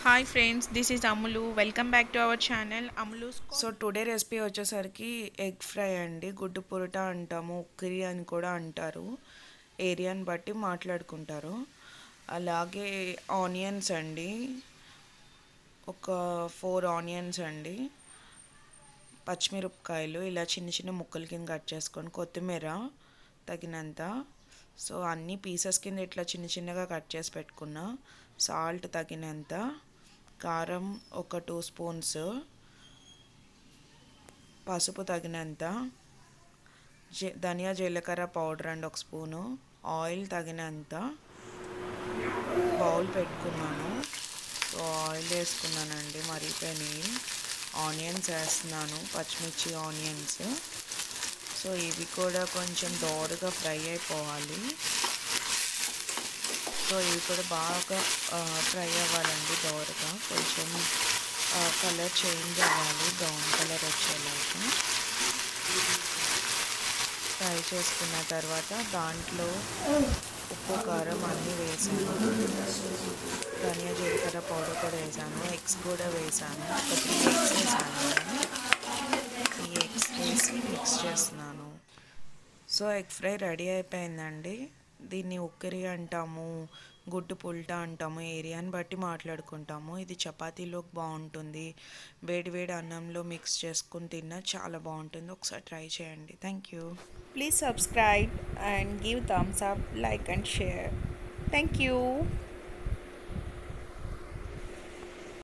hi friends this is Ammulu welcome back to our channel Ammulu so today recipe వచ్చేసరికి egg fry అండి గుడ్డు పురుట అంటాము ఉక్కిరి అని కూడా అంటారు ఏరియాని బట్టి మాట్లాడుకుంటారు అలాగే ఆనియన్స్ అండి ఒక ఫోర్ ఆనియన్స్ అండి పచ్చిమిరపకాయలు ఇలా చిన్న చిన్న ముక్కల కింద కట్ చేసుకొని కొత్తిమీర తగినంత సో అన్ని పీసెస్ కింద ఇట్లా చిన్న చిన్నగా కట్ చేసి పెట్టుకున్నా సాల్ట్ తగినంత కారం ఒక టూ స్పూన్స్ పసుపు తగినంత జీ ధనియా జీలకర్ర పౌడర్ అండి ఒక స్పూను ఆయిల్ తగినంత బౌల్ పెట్టుకున్నాను సో ఆయిల్ వేసుకున్నానండి మరిగిపోయినాయి ఆనియన్స్ వేస్తున్నాను పచ్చిమిర్చి ఆనియన్స్ సో ఇవి కూడా కొంచెం దోరగా ఫ్రై అయిపోవాలి సో ఇవి కూడా బాగా ఫ్రై అవ్వాలండి దోరగా కొంచెం కలర్ చేంజ్ అవ్వాలి బ్రౌన్ కలర్ వచ్చేలాగా ఫ్రై చేసుకున్న తర్వాత దాంట్లో ఉప్పు కారం అన్నీ వేసాను ధనియా జీలకర్ర పౌడర్ కూడా వేసాను ఎగ్స్ కూడా వేసాను ఒక త్రీ ఎగ్స్ వేసాను ఈ ఎగ్స్ వేసి మిక్స్ చేస్తున్నాను సో ఎగ్ ఫ్రై రెడీ అయిపోయిందండి దీన్ని ఉక్కిరి అంటాము గుడ్డు పుల్టా అంటాము ఏరియాని బట్టి మాట్లాడుకుంటాము ఇది చపాతీలోకి బాగుంటుంది వేడి వేడి అన్నంలో మిక్స్ చేసుకుని తిన్నా చాలా బాగుంటుంది ఒకసారి ట్రై చేయండి thank you please subscribe and give thumbs up like and share thank you